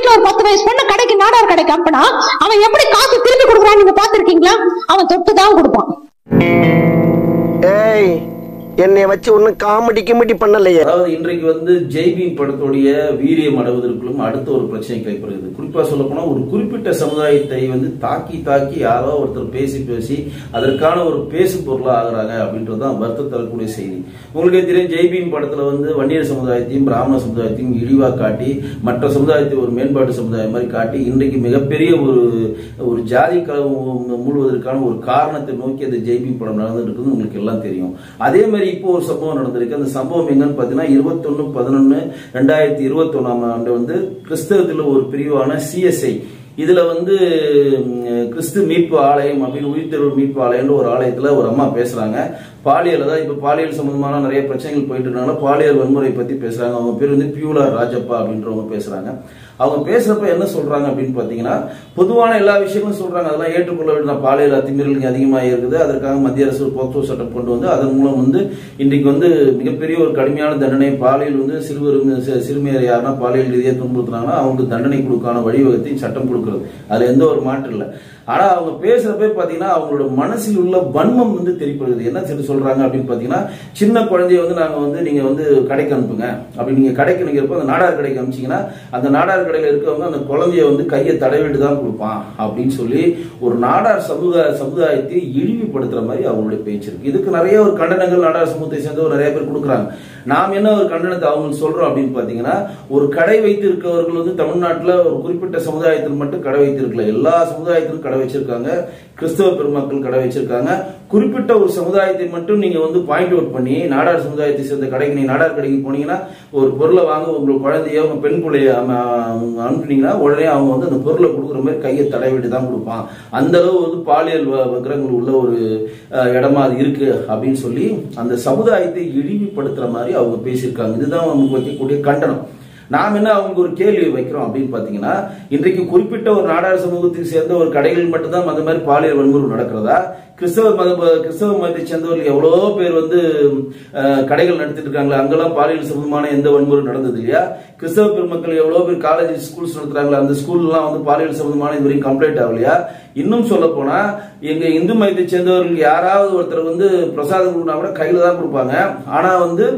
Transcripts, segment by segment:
வீட்டுல ஒரு பத்து வயசு பொண்ணு கடைக்கு நாடார் கடைக்கு அனுப்புனா அவன் எப்படி காசு திருப்பி கொடுக்குறான்னு நீங்க பாத்துருக்கீங்களா அவன் தொட்டு தான் கொடுப்பான் ஏய் என்னை வச்சு ஒன்னும் காமெடி கிமெடி பண்ணலையே அதாவது இன்றைக்கு வந்து ஜெய்பீம் படத்துடைய வீரியம் அடைவதற்குள்ளும் அடுத்த ஒரு பிரச்சனை கைப்படுகிறது குறிப்பா சொல்ல போனா ஒரு குறிப்பிட்ட சமுதாயத்தை வந்து தாக்கி தாக்கி யாரோ ஒருத்தர் பேசி பேசி அதற்கான ஒரு பேசு பொருளா ஆகுறாங்க அப்படின்றது தான் வருத்தம் தரக்கூடிய செய்தி உங்களுக்கே தெரியும் ஜெய்பீம் படத்துல வந்து வன்னியர் சமுதாயத்தையும் பிராமண சமுதாயத்தையும் இழிவா காட்டி மற்ற சமுதாயத்தை ஒரு மேம்பாட்டு சமுதாயம் மாதிரி காட்டி இன்றைக்கு மிகப்பெரிய ஒரு ஒரு ஜாதி கலவரம் மூடுவதற்கான ஒரு காரணத்தை நோக்கி அந்த ஜெய்பீம் படம் நடந்துட்டு இருக்குது உங்களுக்கு எல்லாம் தெரியும் அதே மாதிரி இப்போ ஒரு சம்பவம் நடந்திருக்கு அந்த சம்பவம் எங்கன்னு பார்த்தீங்கன்னா இருபத்தொன்னு பதினொன்னு ரெண்டாயிரத்தி இருபத்தொன்னாம் ஆண்டு வந்து கிறிஸ்தவத்தில் ஒரு பிரிவான சிஎஸ்ஐ இதுல வந்து ம், கிறிஸ்து மீட்பு ஆலயம் அப்படின்னு உயிர்த்தெழுவு மீட்பு ஆலயம்னு ஒரு ஆலயத்துல ஒரு அம்மா பேசுறாங்க பாலியல் தான் இப்ப பாலியல் சம்பந்தமான நிறைய பிரச்சனைகள் போயிட்டு இருக்கனால பாலியல் வன்முறை பத்தி பேசுறாங்க அவங்க பேர் வந்து பியூலா ராஜப்பா அப்படின்றவங்க பேசுறாங்க அவங்க பேசுறப்ப என்ன சொல்றாங்க அப்படின்னு பாத்தீங்கன்னா பொதுவான எல்லா விஷயங்களும் சொல்றாங்க அதெல்லாம் ஏற்றுக்கொள்ள வேண்டும் பாலியல் அத்துமீறல் அதிகமாக இருக்குது அதற்காக மத்திய அரசு ஒரு போக்சோ சட்டம் கொண்டு வந்து அதன் மூலம் வந்து இன்றைக்கு வந்து மிகப்பெரிய ஒரு கடுமையான தண்டனை பாலியல் வந்து சிறுவர் சி- சிறுமியரை யாருன்னா பாலியல் ரீதியாக துன்புறுத்துறாங்கன்னா அவங்களுக்கு தண்டனை கொடுக்கான வழிவகத்தையும் சட்டம் கொடுக்கிறது அதுல எந்த ஒரு மாற்றம் இல்லை ஆனா அவங்க பேசுறப்ப பாத்தீங்கன்னா அவங்களோட மனசில் உள்ள வன்மம் வந்து தெரியப்படுது என்ன சரி சொல்றாங்க அப்படின்னு பாத்தீங்கன்னா சின்ன குழந்தைய வந்து நாங்க வந்து நீங்க வந்து கடைக்கு அனுப்புங்க அப்படி நீங்க கடைக்கு நீங்க இருப்ப அந்த நாடார் கடைக்கு அனுப்பிச்சீங்கன்னா அந்த நாடார் கடையில இருக்கவங்க அந்த குழந்தைய வந்து கையை தடவிட்டு தான் கொடுப்பான் அப்படின்னு சொல்லி ஒரு நாடார் சமுதாய சமுதாயத்தை இழிவுபடுத்துற மாதிரி அவங்களுடைய பேச்சு இருக்கு இதுக்கு நிறைய ஒரு கண்டனங்கள் நாடார் சமூகத்தை சேர்ந்தவர் நிறைய பேர் கொடுக்குறாங்க நாம் என்ன ஒரு கண்டனத்தை அவங்களுக்கு சொல்றோம் அப்படின்னு பாத்தீங்கன்னா ஒரு கடை வைத்து இருக்கவர்கள் வந்து தமிழ்நாட்டுல ஒரு குறிப்பிட்ட சமுதாயத்தில் மட்டும் கடை வைத்திருக்கல எல்லா சமுதாயத்திலும் கடை வச்சிருக்காங்க கிறிஸ்தவ பெருமக்கள் கடை வச்சிருக்காங்க குறிப்பிட்ட ஒரு சமுதாயத்தை மட்டும் நீங்க வந்து பாயிண்ட் அவுட் பண்ணி நாடார் சமுதாயத்தை சேர்ந்த கடைக்கு நீங்க நாடார் கடைக்கு போனீங்கன்னா ஒரு பொருளை வாங்க உங்களுக்கு குழந்தைய உங்க பெண் பிள்ளைய அம- அவங்க அனுப்புனீங்கன்னா உடனே அவங்க வந்து அந்த பொருளை கொடுக்குற மாதிரி கையை தடவிட்டு தான் கொடுப்பான் அந்த அளவு வந்து பாலியல் வ- வக்கிரங்கள் உள்ள ஒரு அஹ், இடமா அது இருக்கு அப்படின்னு சொல்லி அந்த சமுதாயத்தை இழிவுபடுத்துற மாதிரி அவங்க பேசியிருக்காங்க இதுதான் அவங்களுக்கு வைக்கக்கூடிய கண்டனம் நாம் என்ன அவங்களுக்கு ஒரு கேள்வி வைக்கிறோம் அப்படின்னு பாத்தீங்கன்னா இன்றைக்கு குறிப்பிட்ட ஒரு நாடார் சமூகத்துக்கு சேர்ந்த ஒரு கடைகள் மட்டும்தான் அந்த மாதிரி பாலியல் வன்முறை நடக்கிறதா கிறிஸ்தவ மத கிறிஸ்தவ மதத்தை சேர்ந்தவர்கள் எவ்வளவோ பேர் வந்து அஹ், கடைகள் நடத்திட்டு இருக்காங்களா அங்கெல்லாம் பாலியல் சம்பந்தமான எந்த வன்முறை நடந்தது இல்லையா கிறிஸ்தவ பெருமக்கள் எவ்வளவு பேர் காலேஜ் ஸ்கூல்ஸ் நடத்துறாங்களா அந்த ஸ்கூல்லாம் வந்து பாலியல் சம்பந்தமான இது வரைக்கும் கம்ப்ளைண்ட் ஆகலையா இன்னும் சொல்ல போனா எங்க இந்து மதத்தை சேர்ந்தவர்கள் யாராவது ஒருத்தர் வந்து பிரசாதம் கொடுனா கூட கையில தான் கொடுப்பாங்க ஆனா வந்து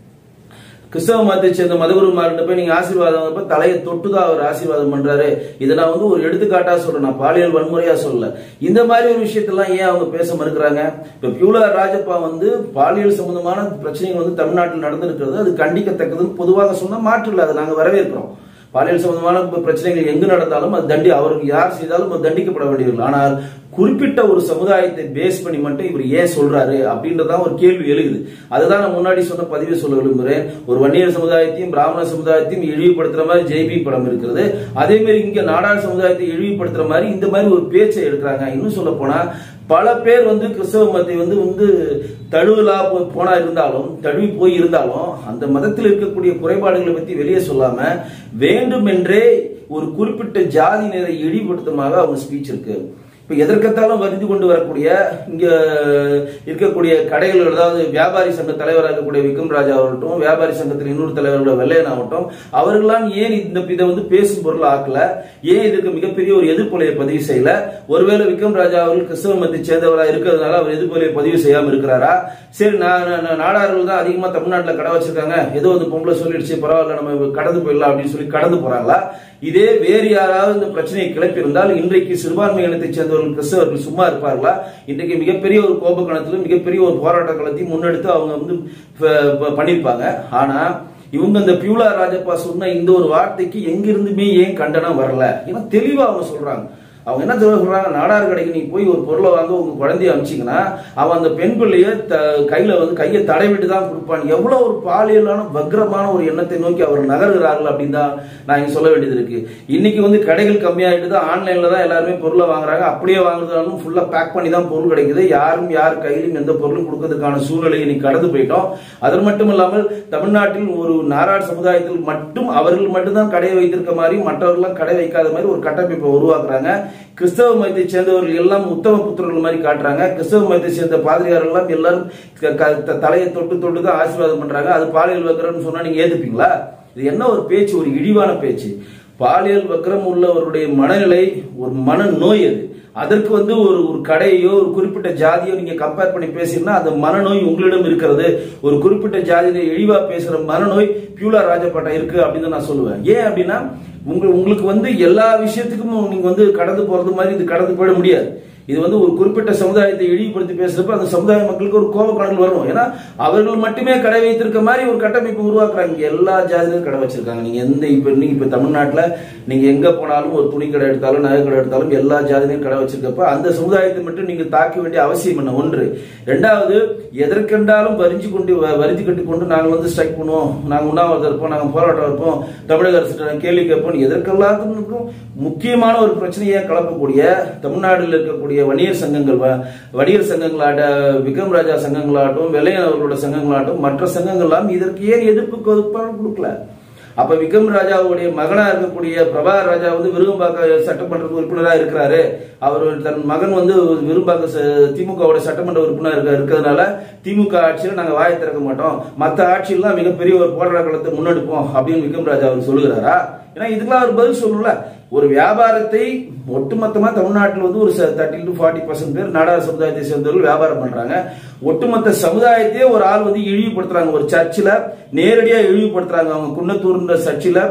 கிறிஸ்தவ மதத்தை சேர்ந்த மதகுருமார்கிட்ட போய் நீங்க ஆசீர்வாதம் அப்ப தலையை தொட்டுதான் அவர் ஆசீர்வாதம் பண்றாரு இதை நான் வந்து ஒரு எடுத்துக்காட்டா சொல்றேன் நான் பாலியல் வன்முறையா சொல்லல இந்த மாதிரி ஒரு விஷயத்தெல்லாம் ஏன் அவங்க பேச மறுக்கிறாங்க இப்ப பியூலா ராஜப்பா வந்து பாலியல் சம்பந்தமான பிரச்சனைகள் வந்து தமிழ்நாட்டில் நடந்திருக்கிறது அது கண்டிக்கத்தக்கதுன்னு பொதுவாக சொன்னா மாற்று இல்லை அதை நாங்க வரவேற்கிறோம் பாலியல் சம்பந்தமான ப- பிரச்சனைகள் எங்கு நடந்தாலும் அது தண்டி அவருக்கு யார் செய்தாலும் அது தண்டிக்கப்பட வேண்டியவர்கள் ஆனால் குறிப்பிட்ட ஒரு சமுதாயத்தை பேஸ் பண்ணி மட்டும் இவர் ஏன் சொல்றாரு அப்படின்றதான் ஒரு கேள்வி எழுகுது அதுதான் நான் முன்னாடி சொன்ன பதிவை சொல்ல விரும்புகிறேன் ஒரு வன்னியர் சமுதாயத்தையும் பிராமண சமுதாயத்தையும் இழிவுபடுத்துற மாதிரி ஜெய்பி படம் இருக்கிறது அதே மாதிரி இங்க நாடார் சமுதாயத்தை இழிவுபடுத்துற மாதிரி இந்த மாதிரி ஒரு பேச்சை எடுக்கிறாங்க இன்னும் சொல்ல போனா பல பேர் வந்து கிறிஸ்தவ மதத்தை வந்து வந்து தழுவலா போ- போனா இருந்தாலும் தழுவி போய் இருந்தாலும் அந்த மதத்தில் இருக்கக்கூடிய குறைபாடுகளை பத்தி வெளியே சொல்லாம வேண்டுமென்றே ஒரு குறிப்பிட்ட ஜாதியினரை இழிவுபடுத்துமாக அவங்க ஸ்பீச் இருக்கு இப்ப எதற்கத்தாலும் வருந்தி கொண்டு வரக்கூடிய இங்க இருக்கக்கூடிய கடைகள் அதாவது வியாபாரி சங்க தலைவராக இருக்கக்கூடிய விக்ரம் ராஜா ஆகட்டும் வியாபாரி சங்கத்தில் இன்னொரு தலைவரோட வெள்ளையன் ஆகட்டும் அவர்கள்லாம் ஏன் இந்த இதை வந்து பேசும் பொருள் ஆக்கல ஏன் இதுக்கு மிகப்பெரிய ஒரு எதிர்ப்பொலையை பதிவு செய்யல ஒருவேளை விக்ரம் ராஜா அவர்கள் கிறிஸ்தவ மதத்தை சேர்ந்தவராக இருக்கிறதுனால அவர் எதிர்ப்பொலையை பதிவு செய்யாம இருக்கிறாரா சரி நான் நான்- நான் நாடார்கள் தான் அதிகமா தமிழ்நாட்டுல கடை வச்சிருக்காங்க ஏதோ வந்து பொம்பளை சொல்லிடுச்சு பரவாயில்ல நம்ம கடந்து போயிடலாம் அப்படின்னு சொல்லி கடந்து போறாங்களா இதே வேறு யாராவது இந்த பிரச்சனையை கிளப்பியிருந்தால் இன்றைக்கு சிறுபான்மை இனத்தைச் சேர்ந்தவர்கள் கிறிஸ்தவர்கள் சும்மா இருப்பார்களா இன்றைக்கு மிகப்பெரிய ஒரு கோப களத்திலும் மிகப்பெரிய ஒரு போராட்ட களத்தையும் முன்னெடுத்து அவங்க வந்து ப- ப- பண்ணியிருப்பாங்க ஆனா இவங்க இந்த பியூலா ராஜப்பா சொன்ன இந்த ஒரு வார்த்தைக்கு எங்கிருந்துமே ஏன் கண்டனம் வரல ஏன்னா தெளிவா அவங்க சொல்றாங்க அவங்க என்ன தெரியுமா சொல்றாங்க நாடார் கடைக்கு நீங்க போய் ஒரு பொருளை வாங்க உங்க குழந்தைய அமிச்சிங்கன்னா அவன் அந்த பெண் பிள்ளைய த- கையில வந்து கையை தடவிட்டு தான் கொடுப்பான் எவ்வளவு ஒரு பாலியலான வக்ரமான ஒரு எண்ணத்தை நோக்கி அவர் நகர்கிறார்கள் அப்படின்னு தான் நான் இங்க சொல்ல வேண்டியது இருக்கு இன்னைக்கு வந்து கடைகள் கம்மியாயிட்டு தான் ஆன்லைன்ல தான் எல்லாருமே பொருளை வாங்குறாங்க அப்படியே வாங்குறதாலும் ஃபுல்லா பேக் பண்ணி தான் பொருள் கிடைக்குது யாரும் யார் கையிலும் எந்த பொருளும் கொடுக்கறதுக்கான சூழ்நிலையை இன்னைக்கு கடந்து போயிட்டோம் அது மட்டும் இல்லாமல் தமிழ்நாட்டில் ஒரு நாரார் சமுதாயத்தில் மட்டும் அவர்கள் மட்டும்தான் கடை வைத்திருக்க மாதிரி மற்றவர்கள்லாம் கடை வைக்காத மாதிரி ஒரு கட்டமைப்பை உருவாக்குறாங்க கிறிஸ்தவ மதத்தை சேர்ந்தவர்கள் எல்லாம் உத்தம புத்திரர்கள் மாதிரி காட்டுறாங்க கிறிஸ்தவ மதத்தை சேர்ந்த பாதிரியார்கள் எல்லாம் எல்லாரும் க- க- த- தலையை தொட்டு தொட்டு தான் ஆசீர்வாதம் பண்றாங்க அது பாலியல் வைக்கிறோம்னு சொன்னா நீங்க ஏத்துப்பீங்களா இது என்ன ஒரு பேச்சு ஒரு இழிவான பேச்சு பாலியல் வக்கரம் உள்ளவருடைய மனநிலை ஒரு மன நோய் அது அதற்கு வந்து ஒரு ஒரு கடையோ ஒரு குறிப்பிட்ட ஜாதியோ நீங்க கம்பேர் பண்ணி பேசினா அந்த மனநோய் உங்களிடம் இருக்கிறது ஒரு குறிப்பிட்ட ஜாதியில இழிவா பேசுற மனநோய் பியூலா ராஜபாட்டா இருக்கு அப்படின்னு நான் சொல்லுவேன் ஏன் அப்படின்னா உங்க உங்களுக்கு வந்து எல்லா விஷயத்துக்கும் நீங்க வந்து கடந்து போறது மாதிரி இது கடந்து போயிட முடியாது இது வந்து ஒரு குறிப்பிட்ட சமுதாயத்தை இழிவுபடுத்தி பேசுறப்ப அந்த சமுதாய மக்களுக்கு ஒரு கோபக்கடல் வரும் ஏன்னா அவர்கள் மட்டுமே கடை வைத்திருக்க மாதிரி ஒரு கட்டமைப்பு உருவாக்குறாங்க இங்க எல்லா ஜாதியிலும் கடை வச்சிருக்காங்க நீங்க எந்த இப்ப நீங்க இப்ப தமிழ்நாட்டுல நீங்க எங்க போனாலும் ஒரு துணி கடை எடுத்தாலும் நகை கடை எடுத்தாலும் எல்லா ஜாதியிலும் கடை வச்சிருக்கப்ப அந்த சமுதாயத்தை மட்டும் நீங்க தாக்க வேண்டிய அவசியம் என்ன ஒன்று ரெண்டாவது எதற்கென்றாலும் வரிஞ்சு கொண்டு வ- வரிஞ்சு கட்டி கொண்டு நாங்க வந்து ஸ்ட்ரைக் பண்ணுவோம் நாங்க உண்ணாவிரதம் இருப்போம் நாங்க போராட்டம் இருப்போம் தமிழக அரசு கேள்வி கேட்போம் எதற்கெல்லாத்துக்கும் முக்கியமான ஒரு பிரச்சனையை கலப்பக்கூடிய தமிழ்நாட்டில் இருக்கக்கூடிய வணிகர் சங்கங்கள் வ- வணிகர் சங்கங்களாட்ட விக்ரம் ராஜா சங்கங்களாகட்டும் வெள்ளையன் அவர்களோட சங்கங்களாகட்டும் மற்ற சங்கங்கள்லாம் இதற்கு ஏன் எதிர்ப்பு கொடுப்பாலும் கொடுக்கல அப்ப விக்ரம் ராஜாவுடைய மகனா இருக்கக்கூடிய பிரபாகர் ராஜா வந்து விரும்பாக்க சட்டமன்ற உறுப்பினரா இருக்கிறாரு அவர் தன் மகன் வந்து விரும்பாக்க ச- திமுகவோட சட்டமன்ற உறுப்பினர் இருக்க இருக்கிறதுனால திமுக ஆட்சியில நாங்க வாயை திறக்க மாட்டோம் மத்த ஆட்சியெல்லாம் மிகப்பெரிய ஒரு போராட்ட களத்தை முன்னெடுப்போம் அப்படின்னு விக்ரம் ராஜா அவர் சொல்லுகிறாரா ஏன்னா இதுக்கெல்லாம் அவர் பதில் சொல்லணும்ல ஒரு வியாபாரத்தை ஒட்டுமொத்தமா தமிழ்நாட்டில் வந்து ஒரு தேர்ட்டி டு ஃபார்ட்டி பர்சன்ட் பேர் நாடார் சமுதாயத்தை சேர்ந்தவர்கள் வியாபாரம் பண்றாங்க ஒட்டுமொத்த சமுதாயத்தையே ஒரு ஆள் வந்து இழிவுபடுத்துறாங்க ஒரு சர்ச்சில் நேரடியா இழிவுபடுத்துறாங்க அவங்க குன்னத்தூர்ன்ற சர்ச்சில்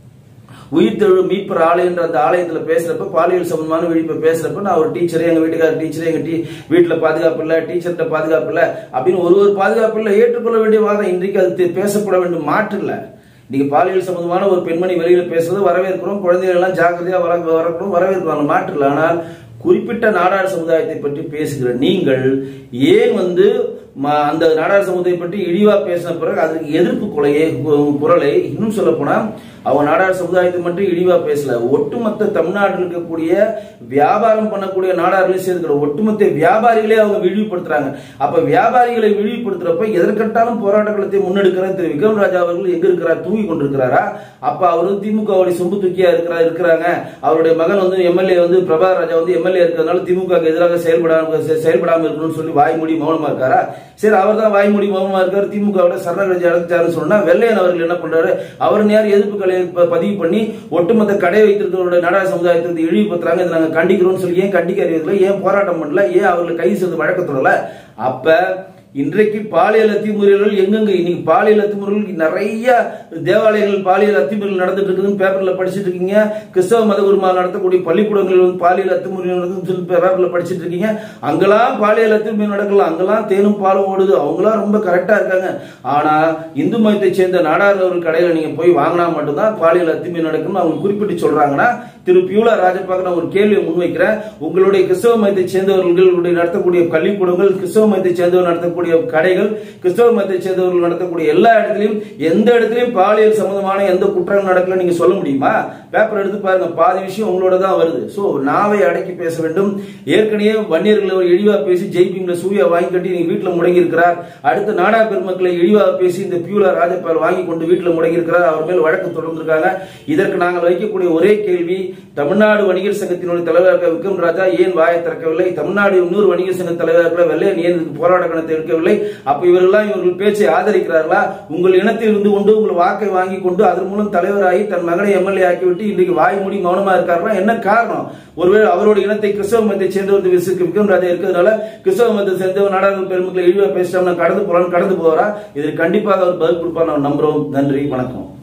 உயிர் தெழு மீட்பர் ஆலயன்ற அந்த ஆலயத்துல பேசுறப்ப பாலியல் சம்பந்தமான விழிப்பை பேசுறப்ப நான் ஒரு டீச்சர் எங்க வீட்டுக்கார டீச்சர் எங்க டீ வீட்டுல பாதுகாப்பு இல்ல டீச்சர்கிட்ட பாதுகாப்பு இல்ல அப்படின்னு ஒரு ஒரு பாதுகாப்பு இல்ல ஏற்றுக்கொள்ள வேண்டிய வாதம் இன்றைக்கு அது தே- பேசப்பட வேண்டிய மாற்று இல்ல நீங்க பாலியல் சம்பந்தமான ஒரு பெண்மணி வெளியில பேசுறது வரவேற்கிறோம் குழந்தைகள் எல்லாம் ஜாக்கிரதையா வர வரக்கணும் வரவேற்கிறாங்க மாற்று இல்லை ஆனால் குறிப்பிட்ட நாடார் சமுதாயத்தை பற்றி பேசுகிற நீங்கள் ஏன் வந்து ம- அந்த நாடார் சமுதாயத்தை பற்றி இழிவா பேசின பிறகு அதற்கு எதிர்ப்பு கொலையை கு- குரலை இன்னும் சொல்ல போனா அவங்க நாடார் சமுதாயத்தை மட்டும் இழிவா பேசல ஒட்டுமொத்த தமிழ்நாட்டில் இருக்கக்கூடிய வியாபாரம் பண்ணக்கூடிய நாடார்களையும் சேர்ந்துக்கிற ஒட்டுமொத்த வியாபாரிகளே அவங்க இழிவுபடுத்துறாங்க அப்ப வியாபாரிகளை இழிவுபடுத்துறப்ப எதற்கட்டாலும் போராட்ட களத்தை முன்னெடுக்கிற திரு விக்ரம் ராஜா அவர்கள் எங்க இருக்கிறார் தூங்கி கொண்டிருக்கிறாரா அப்ப அவர் வந்து திமுகவுடைய சொம்பு தூக்கியா இருக்கிறா இருக்கிறாங்க அவருடைய மகன் வந்து எம்எல்ஏ வந்து பிரபாகர் ராஜா வந்து எம்எல்ஏ இருக்கிறதுனால திமுக எதிராக செயல்படாம செ- செயல்படாம இருக்கணும்னு சொல்லி வாய்மொழி மௌனமா இருக்காரா சரி அவர் தான் வாய்மொழி மௌனமா இருக்காரு திமுகவோட சரணடைஞ்சு அடைஞ்சாருன்னு சொன்னா வெள்ளையன் அவர்கள் என்ன பண்றாரு அவர் நேரம் எதிர்ப்பு கலையை ப- பதிவு பண்ணி ஒட்டுமொத்த கடை வைத்திருக்கிறவருடைய நாடார் சமுதாயத்தை வந்து இழிவுபடுத்துறாங்க இதை நாங்க கண்டிக்கிறோம்னு சொல்லி ஏன் கண்டிக்க அறிவிக்கல ஏன் போராட்டம் பண்ணல ஏன் அவர்களை கைது செய்து வழக்கத்துடல அப்ப இன்றைக்கு பாலியல் அத்துமுறைகள் எங்கெங்க இன்னைக்கு பாலியல் அத்துமுறைகள் நிறைய தேவாலயங்கள் பாலியல் அத்துமுறைகள் நடந்துட்டு இருக்குதுன்னு பேப்பர்ல படிச்சிட்டு இருக்கீங்க கிறிஸ்தவ மத குருமால் நடத்தக்கூடிய பள்ளிக்கூடங்கள் வந்து பாலியல் அத்துமுறை நடக்குதுன்னு சொல்லி பேப்பர்ல படிச்சிட்டு இருக்கீங்க அங்கெல்லாம் பாலியல் அத்துமுறை நடக்கலாம் அங்கெல்லாம் தேனும் பாலும் ஓடுது அவங்களாம் ரொம்ப கரெக்டா இருக்காங்க ஆனா இந்து மதத்தை சேர்ந்த நாடார் ஒரு கடையில நீங்க போய் வாங்கினா மட்டும்தான் பாலியல் அத்துமீறி நடக்கும்னு அவங்க குறிப்பிட்டு சொல்றாங்கன்னா திரு பியூலா ராஜபாக்க நான் ஒரு கேள்வியை முன்வைக்கிறேன் உங்களுடைய கிறிஸ்தவ மதத்தை சேர்ந்தவர்களுடைய நடத்தக்கூடிய கல்விக்கூடங்கள் கிறிஸ்தவ மதத்தை சேர்ந்தவர் நடத்தக்கூடிய கடைகள் கிறிஸ்தவ மதத்தை சேர்ந்தவர்கள் நடத்தக்கூடிய எல்லா இடத்துலயும் எந்த இடத்துலயும் பாலியல் சம்பந்தமான எந்த குற்றங்கள் நடக்கல நீங்க சொல்ல முடியுமா பேப்பர் எடுத்து பாருங்க பாதி விஷயம் உங்களோட தான் வருது சோ நாவை அடக்கி பேச வேண்டும் ஏற்கனவே வன்னியர்களை ஒரு இழிவா பேசி ஜெய்பிங்ல சூர்யா வாங்கி கட்டி நீங்க வீட்டுல முடங்கி இருக்கிறார் அடுத்து நாடா பெருமக்களை இழிவா பேசி இந்த பியூலா ராஜபால் வாங்கி கொண்டு வீட்டுல முடங்கி இருக்கிறார் அவர் மேல் வழக்கு தொடர்ந்திருக்காங்க இதற்கு நாங்கள் வைக்கக்கூடிய ஒரே கேள்வி தமிழ்நாடு வணிகர் சங்கத்தினுடைய தலைவராக விக்ரம் ராஜா ஏன் வாயை திறக்கவில்லை தமிழ்நாடு இன்னொரு வணிகர் சங்க தலைவராக வெள்ளையன் ஏன் இதுக்கு போராட்ட கணத்தை எடுக்கவில்லை அப்ப இவர்கள்லாம் இவர்கள் பேச்சை ஆதரிக்கிறார்களா உங்கள் இனத்தில் இருந்து கொண்டு உங்கள் வாக்கை வாங்கி கொண்டு அதன் மூலம் தலைவராகி தன் மகனை எம்எல்ஏ ஆக்கிவிட்டு இன்றைக்கு வாய் மூடி மௌனமா இருக்காருன்னா என்ன காரணம் ஒருவேளை அவரோட இனத்தை கிறிஸ்தவ மதத்தை சேர்ந்தவர் விசு- விக்ரம் ராஜா இருக்கிறதுனால கிறிஸ்தவ மதத்தை சேர்ந்தவர் நாடாளுமன்ற பெருமக்களை இழிவா பேசிட்டோம்னா கடந்து போறான்னு கடந்து போறா இதற்கு கண்டிப்பாக அவர் பதில் கொடுப்பார் நான் நம்புறோம் நன்றி வணக்கம்